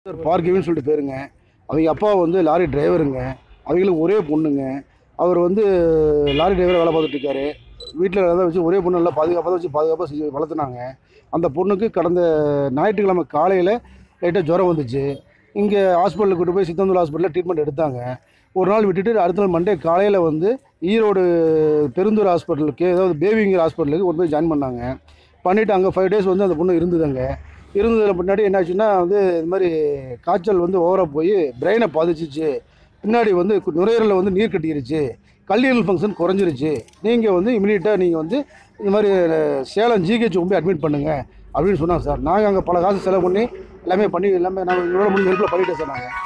sir பார்க்கிவின்னு சொல்லிட்டு பேருங்க அவங்க அப்பா வந்து லாரி டிரைவருங்க அவங்களுக்கு ஒரே பொண்ணுங்க அவர் வந்து லாரி டிரைவராக வேலை பார்த்துட்டு இருக்காரு வீட்டில் தான் வச்சு ஒரே பொண்ணு நல்லா பாதுகாப்பாக தான் வச்சு பாதுகாப்பாக செஞ்சு வளர்த்துனாங்க அந்த பொண்ணுக்கு கடந்த ஞாயிற்றுக்கிழமை காலையில் லைட்டாக ஜுரம் வந்துச்சு இங்கே ஹாஸ்பிட்டலுக்கு கூட்டு போய் சித்தந்தூர் ஹாஸ்பிட்டலில் ட்ரீட்மெண்ட் எடுத்தாங்க ஒரு நாள் விட்டுட்டு அடுத்த நாள் மண்டே காலையில் வந்து ஈரோடு பெருந்தூர் ஹாஸ்பிட்டலுக்கு ஏதாவது பேபிங்கிற ஹாஸ்பிட்டலுக்கு கொண்டு போய் ஜாயின் பண்ணாங்க பண்ணிவிட்டு அங்கே ஃபைவ் டேஸ் வந்து அந்த பொண்ணு இருந்ததுங்க இருந்ததில் பின்னாடி என்னாச்சுன்னா வந்து இது மாதிரி காய்ச்சல் வந்து ஓவராக போய் பிரெயினை பாதிச்சிச்சு பின்னாடி வந்து கு- நுரையீரலில் வந்து நீர் கட்டிருச்சு கல்லீரல் ஃபங்க்ஷன் குறைஞ்சிருச்சு நீங்கள் வந்து இமீடியட்டாக நீங்கள் வந்து இந்த மாதிரி அஹ், சேலம் ஜிஹெச் கொண்டு போய் அட்மிட் பண்ணுங்க அப்படின்னு சொன்னாங்க சார் நாங்கள் அங்கே பல காசு செலவு பண்ணி எல்லாமே பண்ணி எல்லாமே நாங்கள் இவ்வளோ முடிஞ்ச ஹெல்ப்பில் பண்ணிட்டோம் சார் நாங்கள்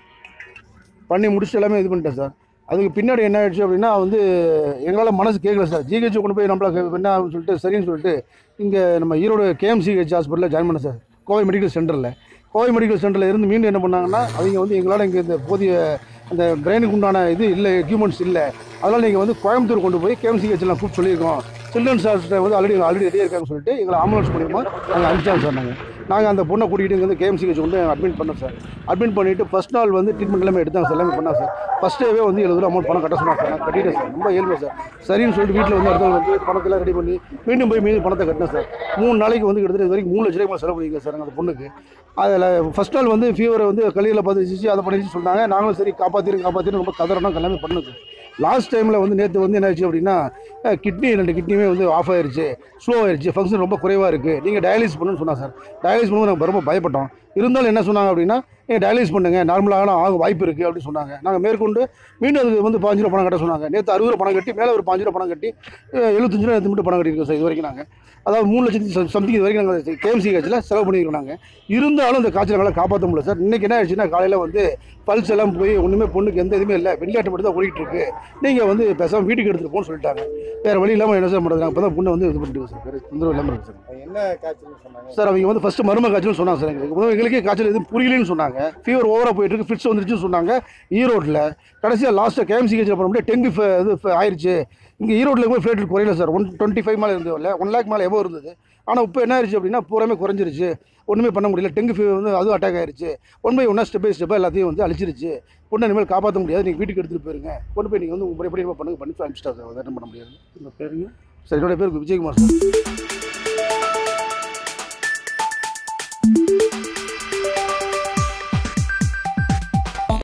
பண்ணி முடிச்சுட்டு எல்லாமே இது பண்ணிட்டேன் சார் அதுக்கு பின்னாடி என்ன ஆயிடுச்சு அப்படின்னா வந்து எங்களால் மனசு கேட்கல சார் ஜிஹெச் கொண்டு போய் நம்மள என்ன அப்படின்னு சொல்லிட்டு சரின்னு சொல்லிட்டு இங்கே நம்ம ஈரோடு கேஎம்சிஹெச் ஹாஸ்பிட்டலில் ஜாயின் பண்ணேன் சார் கோவை மெடிக்கல் சென்டரில் கோவை மெடிக்கல் சென்டரில் இருந்து மீண்டும் என்ன பண்ணாங்கன்னா அவங்க வந்து எங்களால் இங்கே இந்த போதிய அந்த பிரெயினுக்கு உண்டான இது இல்லை எக்யூப்மெண்ட்ஸ் இல்லை அதனால் நீங்கள் வந்து கோயம்புத்தூர் கொண்டு போய் கேஎம்சிஹெச்லாம் கூப்பிட்டு சொல்லியிருக்கோம் சில்ட்ரன்ஸ் ஹாஸ்பிட்டல் வந்து ஆல்ரெடி ஆல்ரெடி ரெடியாக இருக்காங்கன்னு சொல்லிட்டு எங்களை ஆம்புலன்ஸ் மூலியமா நாங்கள் அனுப்பிச்சாங்க சார் நாங்கள் நாங்கள் அந்த பொண்ணை கூட்டிகிட்டு இங்கே வந்து கேஎம்சிஹெச் கொண்டு அட்மிட் பண்ணோம் சார் அட்மிட் பண்ணிவிட்டு ஃபஸ்ட் நாள் வந்து ட்ரீட்மெண்ட் எல்லாமே எடுத்தாங்க சார் எல்லாமே பண்ணாங்க சார் ஃபஸ்ட் டேவே வந்து எழுபது ரூபா அமௌண்ட் பணம் கட்ட சொன்னாங்க சார் நான் கட்டிட்டேன் சார் ரொம்ப ஏழ்மை சார் சரின்னு சொல்லிட்டு வீட்டில் வந்து அடுத்த நாள் வந்து பணத்தெல்லாம் ரெடி பண்ணி மீண்டும் போய் மீண்டும் பணத்தை கட்டினேன் சார் மூணு நாளைக்கு வந்து கிட்டத்தட்ட இது வரைக்கும் மூணு லட்ச ரூபாய் செலவு பண்ணிக்கலாம் சார் அந்த பொண்ணுக்கு அதில் ஃபஸ்ட் நாள் வந்து ஃபீவரை வந்து கல்லியில் பார்த்துச்சு அதை பண்ணிச்சு சொன்னாங்க நாங்களும் சரி காப்பாற்றிரு காப்பாற்றிரு ரொம்ப கதறணும் எல்லாமே பண்ணுது சார் லாஸ்ட் டைமில் வந்து நேற்று வந்து என்ன ஆச்சு அப்படின்னா கிட்னி ரெண்டு கிட்னியுமே வந்து ஆஃப் ஆயிருச்சு ஸ்லோ ஆயிருச்சு ஃபங்க்ஷன் ரொம்ப குறைவாக இருக்குது நீங்கள் டயாலிஸ் பண்ணுன்னு சொன்னாங்க சார் டயாலிஸ் பண்ணும்போது நாங்கள் ரொம்ப பயப்பட்டோம் இருந்தாலும் என்ன சொன்னாங்க அப்படின்னா நீங்கள் டயாலிஸ் பண்ணுங்க நார்மலாக ஆக வாய்ப்பு இருக்குது அப்படின்னு சொன்னாங்க நாங்கள் மேற்கொண்டு மீண்டும் அதுக்கு வந்து பாஞ்சு ரூபா பணம் கட்ட சொன்னாங்க நேற்று அறுபது ரூபா பணம் கட்டி மேலே ஒரு பாஞ்சு ரூபா பணம் கட்டி அஹ், எழுபத்தஞ்சு ரூபா எடுத்து மட்டும் பணம் கட்டியிருக்கோம் சார் இது வரைக்கும் நாங்கள் அதாவது மூணு லட்சத்தி சம்திங் இது வரைக்கும் நாங்கள் கேஎம்சி காய்ச்சல செலவு பண்ணியிருக்கோம் நாங்கள் இருந்தாலும் இந்த காய்ச்சல் எங்களால் காப்பாற்ற முடியல சார் இன்றைக்கி என்ன ஆயிடுச்சுன்னா காலையில் வந்து பல்ஸ் எல்லாம் போய் ஒன்றுமே பொண்ணுக்கு எந்த இதுவுமே இல்லை வெள்ளாட்டு மட்டும் தான் ஓடிட்டு இருக்கு நீங்கள் வந்து பேசாமல் வீட்டுக்கு எடுத்துகிட்டு போன்னு சொல்லிட்டாங்க வேறு வழி இல்லாமல் என்ன சார் பண்ணுறது நாங்கள் இப்போ தான் பொண்ணை வந்து இது பண்ணிட்டு சார் வேறு தொந்தரவு இல்லாமல் இருக்கு சார் என்ன காய்ச்சல் சொன்னாங்க சார் அவங்க வந்து ஃபஸ்ட்டு மரும காய்ச்சல்னு சொன்னாங்க சார் எங்களுக்கு முதல்ல எங்களுக்கே காய்ச்சல் எதுவும் புரியலன்னு சொன்னாங்க ஃபீவர் ஓவராக போயிட்டு இருக்கு ஃபிட்ஸ் வந்துருச்சுன்னு சொன்னாங்க ஈரோட்டில் கடைசியாக லாஸ்ட்டாக கேஎம்சி கேஜில் பண்ண முடியாது டெங்கு ஃப- இது ஃப- ஆயிருச்சு இங்கே ஈரோட்டில் போய் ஃப்ளைட் குறையல சார் ஒன் டுவெண்ட்டி ஃபைவ் மேலே இருந்தது இல்லை ஒன் லேக் மேலே எவ்வளோ இருந்தது ஆனால் இப்போ என்ன ஆயிடுச்சு அப்படின்னா பூராமே குறைஞ்சிருச்சு ஒன்றுமே பண்ண முடியல டெங்கு ஃபீவர் வந்து அதுவும் அட்டாக் ஆயிருச்சு ஒன் பை ஒன்றா ஸ்டெப் பை ஸ்டெப்பாக எல்லாத்தையும் வந்து அழிச்சிருச்சு பொண்ணை இனிமேல் காப்பாற்ற முடியாது நீங்கள் வீட்டுக்கு எடுத்துகிட்டு போயிருங்க கொண்டு போய் நீங்கள் வந்து உங்கள் முறைப்படி பண்ணுங்க பண்ணி அனுப்பிச்சிட்டா சார் அட்டன் பண்ண முடியாது உங்க பேருங்க சார் என்னோட பேர் விஜயகுமார் சார்